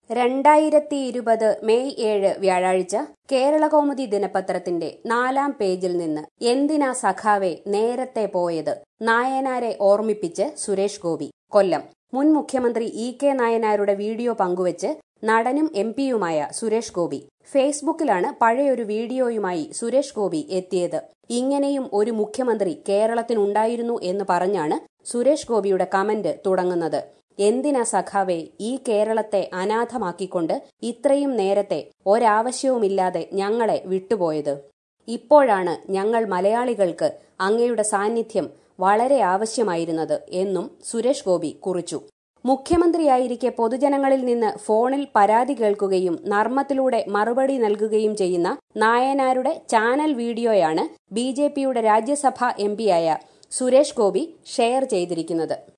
രണ്ടായിരത്തി ഇരുപത് മെയ് ഏഴ് വ്യാഴാഴ്ച കേരളകൗമുദി ദിനപത്രത്തിന്റെ നാലാം പേജിൽ നിന്ന് എന്തിനാ സഖാവെ നേരത്തെ പോയത് നായനാരെ ഓർമ്മിപ്പിച്ച് സുരേഷ് ഗോപി കൊല്ലം മുൻ മുഖ്യമന്ത്രി ഇ കെ നായനാരുടെ വീഡിയോ പങ്കുവച്ച് നടനും എം പിയുമായ സുരേഷ് ഗോപി ഫേസ്ബുക്കിലാണ് പഴയൊരു വീഡിയോയുമായി സുരേഷ് ഗോപി എത്തിയത് ഇങ്ങനെയും ഒരു മുഖ്യമന്ത്രി കേരളത്തിനുണ്ടായിരുന്നു എന്ന് പറഞ്ഞാണ് സുരേഷ് ഗോപിയുടെ കമന്റ് തുടങ്ങുന്നത് എന്തിനാ സഖാവെ ഈ കേരളത്തെ അനാഥമാക്കിക്കൊണ്ട് ഇത്രയും നേരത്തെ ഒരാവശ്യവുമില്ലാതെ ഞങ്ങളെ വിട്ടുപോയത് ഇപ്പോഴാണ് ഞങ്ങൾ മലയാളികൾക്ക് അങ്ങയുടെ സാന്നിധ്യം വളരെ ആവശ്യമായിരുന്നത് എന്നും സുരേഷ് ഗോപി കുറിച്ചു മുഖ്യമന്ത്രിയായിരിക്കെ പൊതുജനങ്ങളിൽ നിന്ന് ഫോണിൽ പരാതി കേൾക്കുകയും നർമ്മത്തിലൂടെ മറുപടി നൽകുകയും ചെയ്യുന്ന നായനാരുടെ ചാനൽ വീഡിയോയാണ് ബി ജെ പിയുടെ രാജ്യസഭാ എം പിയായ സുരേഷ് ഗോപി ഷെയർ ചെയ്തിരിക്കുന്നത്